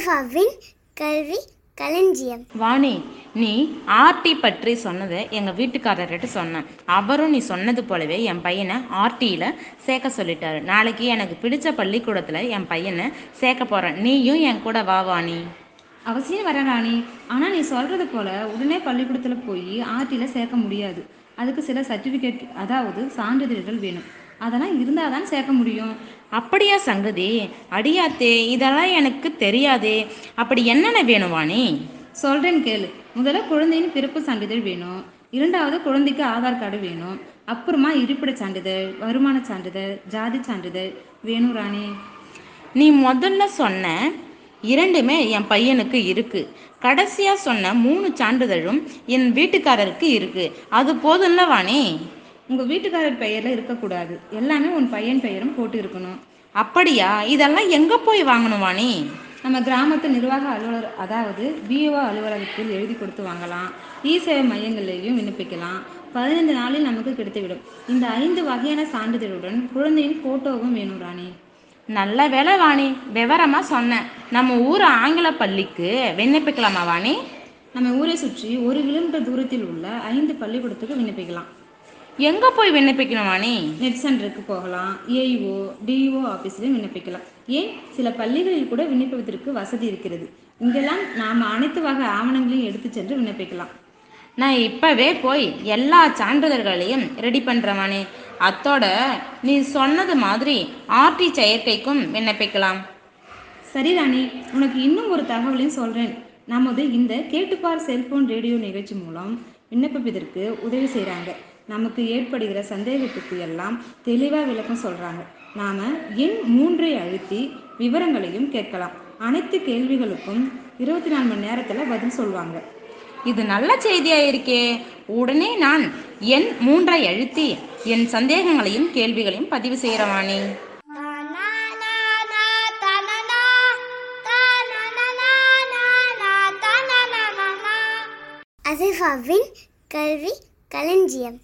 அசிஃபாவின் கல்வி களஞ்சியம் வாணி நீ ஆர்டி பற்றி சொன்னதை எங்கள் வீட்டுக்காரர்கிட்ட சொன்னேன் அவரும் நீ சொன்னது போலவே என் பையனை ஆர்டியில் சேர்க்க சொல்லிட்டாரு நாளைக்கு எனக்கு பிடிச்ச பள்ளிக்கூடத்தில் என் பையனை சேர்க்க போகிறேன் நீயும் என் கூட வா வாணி அவசியம் வர ராணி ஆனால் நீ சொல்கிறது போல் உடனே பள்ளிக்கூடத்தில் போய் ஆர்டியில் சேர்க்க முடியாது அதுக்கு சில சர்டிஃபிகேட் அதாவது சான்றிதழ்கள் வேணும் அதெல்லாம் இருந்தால் தான் சேர்க்க முடியும் அப்படியா சங்கதி அடியாத்தே இதெல்லாம் எனக்கு தெரியாதே அப்படி என்னென்ன வேணும் வாணி சொல்கிறேன் கேளு முதல்ல குழந்தையின் பிறப்பு சான்றிதழ் வேணும் இரண்டாவது குழந்தைக்கு ஆதார் கார்டு வேணும் அப்புறமா இருப்பிடச் சான்றிதழ் வருமான சான்றிதழ் ஜாதி சான்றிதழ் வேணும் ராணி நீ முதல்ல சொன்ன இரண்டுமே என் பையனுக்கு இருக்கு கடைசியா சொன்ன மூணு சான்றிதழும் என் வீட்டுக்காரருக்கு இருக்கு அது போதும்ல வாணி உங்கள் வீட்டுக்காரர் பெயரில் இருக்கக்கூடாது எல்லாமே உன் பையன் பெயரும் போட்டு இருக்கணும் அப்படியா இதெல்லாம் எங்க போய் வாங்கணும் வாணி நம்ம கிராமத்து நிர்வாக அலுவலர் அதாவது பிஓ அலுவலகத்தில் எழுதி கொடுத்து வாங்கலாம் இ சேவை மையங்களிலேயும் விண்ணப்பிக்கலாம் பதினைந்து நாளில் நமக்கு கிடைத்துவிடும் இந்த ஐந்து வகையான சான்றிதழுடன் குழந்தையின் ஃபோட்டோவும் வேணும் ராணி நல்ல வேலை வாணி விவரமா சொன்னேன் நம்ம ஊர் ஆங்கில பள்ளிக்கு விண்ணப்பிக்கலாமா வாணி நம்ம ஊரை சுற்றி ஒரு கிலோமீட்டர் தூரத்தில் உள்ள ஐந்து பள்ளிக்கூடத்துக்கு விண்ணப்பிக்கலாம் எங்க போய் விண்ணப்பிக்கணும் வாணி நெட் சென்டருக்கு போகலாம் ஏஇஓ டிஇஓ ஆஃபீஸ்லையும் விண்ணப்பிக்கலாம் ஏன் சில பள்ளிகளில் கூட விண்ணப்பிப்பதற்கு வசதி இருக்கிறது இங்கெல்லாம் நாம் அனைத்து வகை ஆவணங்களையும் எடுத்து சென்று விண்ணப்பிக்கலாம் நான் இப்பவே போய் எல்லா சான்றிதழ்களையும் ரெடி பண்றேன் அத்தோட நீ சொன்னது மாதிரி ஆர்டி செயற்கைக்கும் விண்ணப்பிக்கலாம் சரி ராணி உனக்கு இன்னும் ஒரு தகவலையும் சொல்கிறேன் நமது இந்த கேட்டுப்பார் செல்போன் ரேடியோ நிகழ்ச்சி மூலம் விண்ணப்பிப்பதற்கு உதவி செய்கிறாங்க நமக்கு ஏற்படுகிற சந்தேகத்துக்கு எல்லாம் தெளிவாக விளக்கம் சொல்கிறாங்க நாம் எண் மூன்றை அழுத்தி விவரங்களையும் கேட்கலாம் அனைத்து கேள்விகளுக்கும் இருபத்தி நாலு மணி நேரத்தில் பதில் சொல்லுவாங்க இது நல்ல செய்தியா இருக்கே உடனே நான் என் மூன்றை அழுத்தி என் சந்தேகங்களையும் கேள்விகளையும் பதிவு செய்கிறேன் வாணி அசிஃபாவின் கல்வி களஞ்சியம்